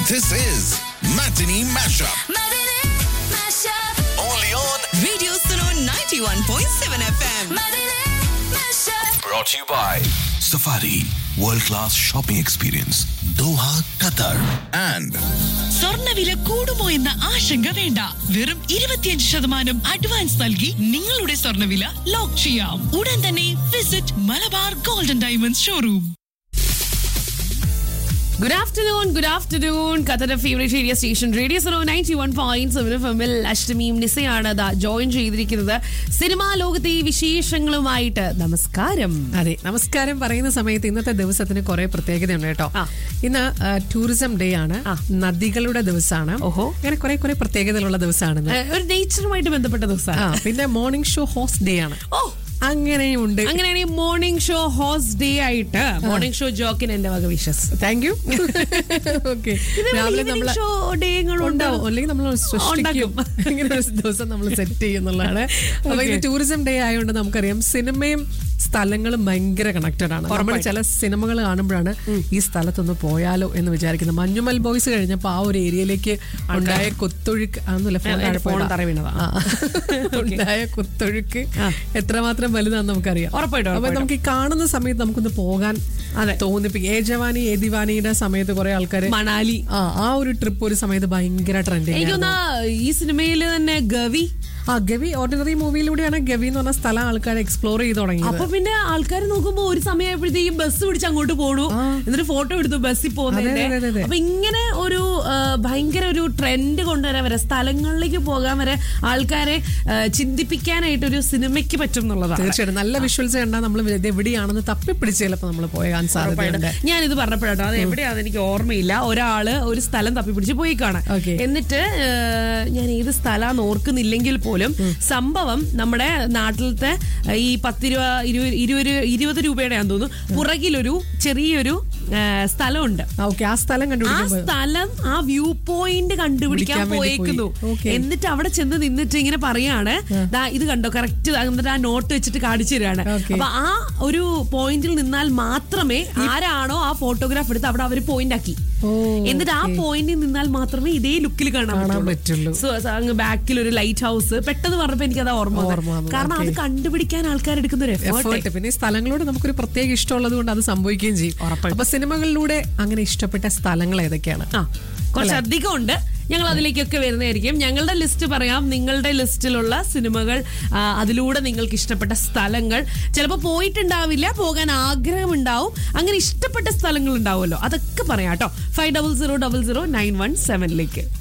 This is Matinee Mashup. Matinee Mashup. Only on. Radio Suno 91.7 FM. Matinee Mashup. Brought to you by Safari World Class Shopping Experience, Doha, Qatar. And സ്വർണ്ണവില കൂടുമോ എന്ന ആശങ്ക വേണ്ട വെറും ഇരുപത്തിയഞ്ച് ശതമാനം advance നൽകി നിങ്ങളുടെ സ്വർണ്ണവില ലോക്ക് ചെയ്യാം ഉടൻ തന്നെ visit Malabar golden diamonds showroom good afternoon good afternoon കഥയുടെ ഫേവറേറ്റ് റേഡിയോ സ്റ്റേഷൻ റേഡിയോ സറോ ninety one point seven F എമ്മിൽ അഷ്ടമിയും നിസയാണ് ദാ ജോയിൻ ചെയ്തിരിക്കുന്നത് സിനിമാ ലോകത്തെ ഈ വിശേഷങ്ങളുമായിട്ട് നമസ്കാരം അതെ നമസ്കാരം പറയുന്ന സമയത്ത് ഇന്നത്തെ ദിവസത്തിന് കുറെ പ്രത്യേകതയുണ്ട് കേട്ടോ ആ. ഇന്ന് ടൂറിസം ഡേ ആണ് ആ. നദികളുടെ ദിവസമാണ് ഓഹോ. അങ്ങനെ കുറെ കുറെ പ്രത്യേകതകളുള്ള ദിവസമാണ് ഇന്ന്. ഏഹ്, ഒരു നേച്ചറുമായിട്ട് ബന്ധപ്പെട്ട ആ ദിവസമാണ് പിന്നെ മോർണിംഗ് ഷോ ഹോസ്റ്റ് ഡേ ആണ് ഓ അങ്ങനെയുണ്ട് അങ്ങനെയാണെങ്കിൽ മോർണിംഗ് ഷോ ഹോസ്റ്റ് ഡേ ആയിട്ട് മോർണിംഗ് ഷോ ജോക്കിന് എന്റെ വക wishes thank you okay show ഡേകളുണ്ട് ഉണ്ടാവും അല്ലെങ്കിൽ നമ്മൾ സൃഷ്ടിക്കും ഉണ്ടാക്കും. ഇങ്ങനെ ഒരു ദിവസം നമ്മൾ സെറ്റ് ചെയ്യുന്നുള്ളതാണ് അപ്പൊ ഇത് ടൂറിസം ഡേ ആയതുകൊണ്ട് നമുക്കറിയാം സിനിമയും സ്ഥലങ്ങളും ഭയങ്കര കണക്റ്റഡ് ആണ് നമ്മൾ ചില സിനിമകൾ കാണുമ്പോഴാണ് ഈ സ്ഥലത്തൊന്ന് പോയാലോ എന്ന് വിചാരിക്കുന്നത് മഞ്ഞുമൽ ബോയ്സ് കഴിഞ്ഞപ്പോ ആ ഒരു ഏരിയയിലേക്ക് ഉണ്ടായ കൊത്തൊഴുക്ക് അതൊന്നുമില്ല ഫോൺ എന്റെ ഫോൺ തറ വീണതാ. ഉണ്ടായ കൊത്തൊഴുക്ക് എത്രമാത്രം വലുതാന്ന് നമുക്കറിയാം ഉറപ്പായിട്ടും, അപ്പൊ ഉറപ്പായിട്ടും. നമുക്ക് ഈ കാണുന്ന സമയത്ത് നമുക്കൊന്ന് പോകാൻ അതെ. തോന്നിപ്പിക്കും ഏ ജവാനി ഏ ദിവാനിയുടെ സമയത്ത് കുറെ ആൾക്കാർ മണാലി ആ ആ ഒരു ട്രിപ്പ് ഒരു സമയത്ത് ഭയങ്കര ട്രെൻഡിങ് എനിക്കൊന്നാ ഈ സിനിമയിൽ തന്നെ ഗവി ആ ഗവി ഓർഡിനറി മൂവിയിലൂടെയാണ് ഗവി എന്ന് പറഞ്ഞ സ്ഥലം ആൾക്കാർ എക്സ്പ്ലോർ ചെയ്ത് തുടങ്ങിയത് അപ്പൊ പിന്നെ ആൾക്കാർ നോക്കുമ്പോ ഒരു സമയമായപ്പോഴത്തേക്കും ബസ് പിടിച്ച് അങ്ങോട്ട് പോണു എന്നിട്ട് ഫോട്ടോ എടുത്തു ബസ്സിൽ അതെ, അതെ, അതെ, പോകുന്നതിന്റെ അതെ. അപ്പൊ ഇങ്ങനെ ഒരു ആ, ഭയങ്കര ഒരു ട്രെൻഡ് കൊണ്ടുവരാൻ വരെ സ്ഥലങ്ങളിലേക്ക് പോകാൻ വരെ ആൾക്കാരെ ആ, ചിന്തിപ്പിക്കാനായിട്ട് ഒരു സിനിമയ്ക്ക് പറ്റും എന്നുള്ളതാണ് തീർച്ചയായിട്ടും നല്ല വിഷ്വൽസ് കണ്ടാൽ നമ്മൾ ഇത് എവിടെയാണെന്ന് തപ്പിപ്പിടിച്ച് ചിലപ്പോൾ നമ്മൾ പോയാൻ സാധ്യതയുണ്ട് ഞാനിത് പറഞ്ഞപ്പോഴാട്ടോ അത് എവിടെയാണെന്ന് എനിക്ക് ഓർമ്മയില്ല ഒരാള് ഒരു സ്ഥലം തപ്പിപ്പിടിച്ച് പോയി കാണാൻ Okay. എന്നിട്ട് ആ, ഞാൻ ഏത് സ്ഥലമാന്ന് ഓർക്കുന്നില്ലെങ്കിൽ പോലും സംഭവം നമ്മുടെ നാട്ടിലത്തെ ഈ പത്ത് രൂപ ഇരുപത് ഇരുപത് ഇരുപത് രൂപയുടെ ആണെന്ന് തോന്നുന്നു പുറകിലൊരു ചെറിയൊരു ആ, സ്ഥലമുണ്ട് ഓക്കെ ആ സ്ഥലം ആ കണ്ടുപിടിക്കുമ്പോൾ സ്ഥലം ആ വ്യൂ പോയിന്റ് കണ്ടുപിടിക്കാൻ പിടിക്കാൻ വേണ്ടി പോയേക്കുന്നു പോയി. Okay. എന്നിട്ട് അവിടെ ചെന്ന് നിന്നിട്ട് ഇങ്ങനെ പറയാണ് ദാ ഇത് കണ്ടോ കറക്റ്റ് എന്നിട്ട് ആ നോട്ട് വെച്ചിട്ട് കാണിച്ചു തരാണ് Okay. അപ്പൊ ആ ഒരു പോയിന്റിൽ നിന്നാൽ മാത്രമേ ആരാണോ ആ ഫോട്ടോഗ്രാഫ് എടുത്ത് അവിടെ അവർ പോയിന്റ് ആക്കി ഓ, എന്നിട്ട് ആ പോയിന്റിൽ നിന്നാൽ മാത്രമേ ഇതേ ലുക്കിൽ കാണാൻ കാണാൻ പറ്റുള്ളൂ. പറ്റുള്ളൂ. So, so അങ്ങ് ബാക്കിൽ ഒരു ലൈറ്റ് ഹൗസ് പെട്ടെന്ന് പറഞ്ഞപ്പോ എനിക്ക് അത് ഓർമ്മ വന്നു. ഓർമ്മ വന്നു. കാരണം അത് Okay. കണ്ടുപിടിക്കാൻ ആൾക്കാർ എടുക്കുന്ന ഒരു എഫേർട്ട് എഫേർട്ട് പിന്നെ ഈ സ്ഥലങ്ങളോട് നമുക്കൊരു പ്രത്യേക ഇഷ്ടമുള്ളത് കൊണ്ട് അത് സംഭവിക്കുകയും ചെയ്യും ഉറപ്പായിട്ടും. അപ്പൊ സിനിമകളിലൂടെ അങ്ങനെ ഇഷ്ടപ്പെട്ട സ്ഥലങ്ങൾ ഏതൊക്കെയാണ് ആ കുറച്ചധികം ഉണ്ട് ഞങ്ങൾ അതിലേക്കൊക്കെ വരുന്നതായിരിക്കും ഞങ്ങളുടെ ലിസ്റ്റ് പറയാം നിങ്ങളുടെ ലിസ്റ്റിലുള്ള സിനിമകൾ ആ, അതിലൂടെ നിങ്ങൾക്ക് ഇഷ്ടപ്പെട്ട സ്ഥലങ്ങൾ ചിലപ്പോൾ പോയിട്ടുണ്ടാവില്ല പോകാൻ ആഗ്രഹമുണ്ടാവും അങ്ങനെ ഇഷ്ടപ്പെട്ട സ്ഥലങ്ങൾ ഉണ്ടാവുമല്ലോ അതൊക്കെ പറയാം കേട്ടോ five double zero double zero nine one സെവനിലേക്ക്